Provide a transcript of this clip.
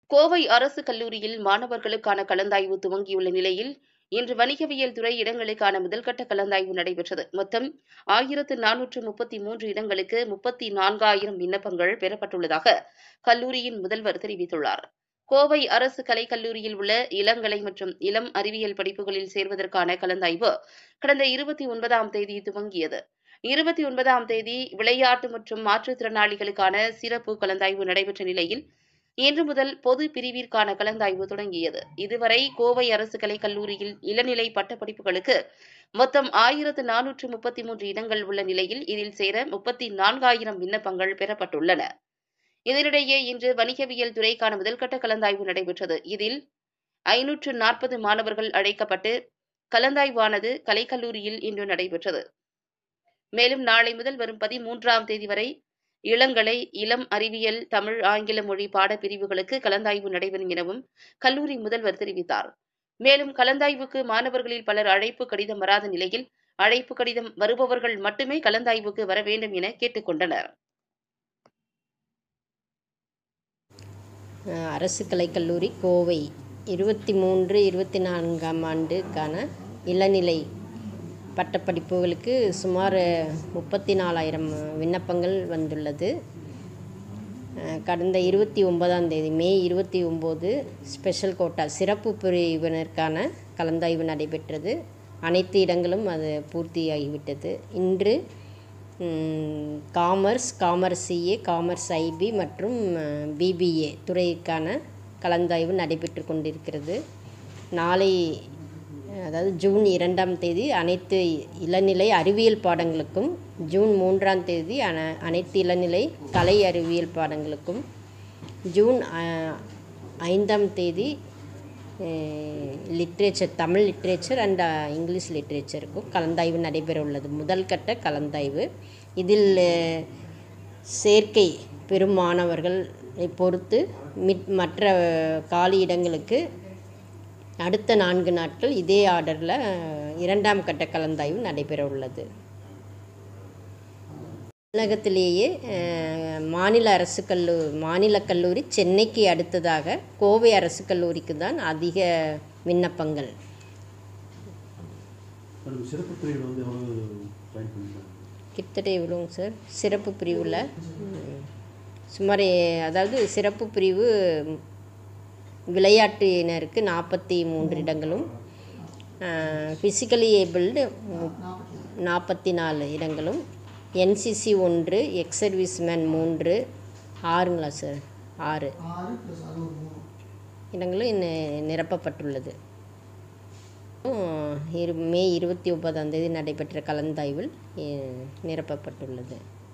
கோவை அரசு கல்லூரியில் மாணவர்களுக்கான கலந்தாய்வு துவங்கியுள்ள நிலையில் இன்று வணிகவியல் துறை இடங்களுக்கான முதல்கட்ட கலந்தாய்வு நடைபெற்றது மொத்தம் ஆயிரத்து நானூற்று முப்பத்தி மூன்று இடங்களுக்கு முப்பத்தி நான்காயிரம் விண்ணப்பங்கள் பெறப்பட்டுள்ளதாக கல்லூரியின் முதல்வர் தெரிவித்துள்ளார் கோவை அரசு கலைக் கல்லூரியில் உள்ள இளங்கலை மற்றும் இளம் அறிவியல் படிப்புகளில் சேர்வதற்கான கலந்தாய்வு கடந்த இருபத்தி ஒன்பதாம் தேதி துவங்கியது இருபத்தி ஒன்பதாம் தேதி விளையாட்டு மற்றும் மாற்றுத்திறனாளிகளுக்கான சிறப்பு கலந்தாய்வு நடைபெற்ற நிலையில் இன்று முதல் பொது பிரிவிற்கான கலந்தாய்வு தொடங்கியது இதுவரை கோவை அரசு கலைக் கல்லூரியில் இளநிலை பட்டப்படிப்புகளுக்கு மொத்தம் ஆயிரத்து நானூற்று முப்பத்தி மூன்று இடங்கள் உள்ள நிலையில் இதில் சேர முப்பத்தி நான்காயிரம் விண்ணப்பங்கள் பெறப்பட்டுள்ளன இதனிடையே இன்று வணிகவியல் துறைக்கான முதல்கட்ட கலந்தாய்வு நடைபெற்றது இதில் ஐநூற்று நாற்பது மாணவர்கள் அழைக்கப்பட்டு கலந்தாய்வானது கலைக்கல்லூரியில் இன்று நடைபெற்றது மேலும் நாளை முதல் வரும் பதிமூன்றாம் தேதி வரை இளங்கலை இளம் அறிவியல் தமிழ் ஆங்கில மொழி பாடப்பிரிவுகளுக்கு கலந்தாய்வு நடைபெறும் எனவும் கல்லூரி முதல்வர் தெரிவித்தார் மேலும் கலந்தாய்வுக்கு மாணவர்களில் பலர் அழைப்பு கடிதம் வராத நிலையில் அழைப்பு கடிதம் வருபவர்கள் மட்டுமே கலந்தாய்வுக்கு வர வேண்டும் என கேட்டுக்கொண்டனர் அஹ் அரசு கலைக்கல்லூரி கோவை இருபத்தி மூன்று இருபத்தி நான்காம் ஆண்டுக்கான இளநிலை பட்டப்படிப்புகளுக்கு சுமார் முப்பத்தி நாலாயிரம் விண்ணப்பங்கள் வந்துள்ளது அஹ் கடந்த இருபத்தி ஒன்பதாம் தேதி மே இருபத்தி ஒம்பது ஸ்பெஷல் கோட்டா சிறப்பு பிரிவினருக்கான கலந்தாய்வு நடைபெற்றது அனைத்து இடங்களும் அது பூர்த்தியாகிவிட்டது இன்று ம், commerce commerce CA commerce IP மற்றும் பிபிஏ துறைக்கான கலந்தாய்வு நடைபெற்று கொண்டிருக்கிறது நாளை அதாவது ஜூன் இரண்டாம் தேதி அனைத்து இளநிலை அறிவியல் பாடங்களுக்கும் ஜூன் மூன்றாம் தேதி அன அனைத்து இளநிலை கலை அறிவியல் பாடங்களுக்கும் ஜூன் அஹ், ஐந்தாம் தேதி literature Tamil literature and English லிட்ரேச்சருக்கும் கலந்தாய்வு நடைபெற உள்ளது முதல் கட்ட கலந்தாய்வு இதில் அஹ், சேர்க்கை பெறும் மாணவர்களை பொறுத்து மிட் மற்ற காலி இடங்களுக்கு அடுத்த நான்கு நாட்கள் இதே ஆர்டரில் இரண்டாம் கட்ட கலந்தாய்வு நடைபெற உள்ளது தமிழகத்திலேயே அஹ், மாநில அரசு கல்லூ மாநில கல்லூரி சென்னைக்கு அடுத்ததாக கோவை அரசு கல்லூரிக்கு தான் அதிக விண்ணப்பங்கள் மேடம் சிறப்பு பிரிவில் வந்து எவ்வளோ ஜாயின் பண்ணிருக்காங்க கிட்டத்தட்ட எவ்வளோங்க சார் சிறப்பு பிரிவில் ம், சுமார் எ- அதாவது சிறப்பு பிரிவு விளையாட்டினருக்கு நாற்பத்தி மூன்று இடங்களும் ஃபிசிக்கலி ஏபிள்டு நாற்பத்தி நாலு இடங்களும் என்சிசி ஒன்று எக்ஸ் சர்வீஸ்மேன் மூன்று ஆறுங்களா சார் ஆறு இடங்களும் இன்ன- நிரப்பப்பட்டுள்ளது உம், இரு மே இருபத்தி ஒன்பதாம் தேதி நடைபெற்ற கலந்தாய்வில் எ, நிரப்பப்பட்டுள்ளது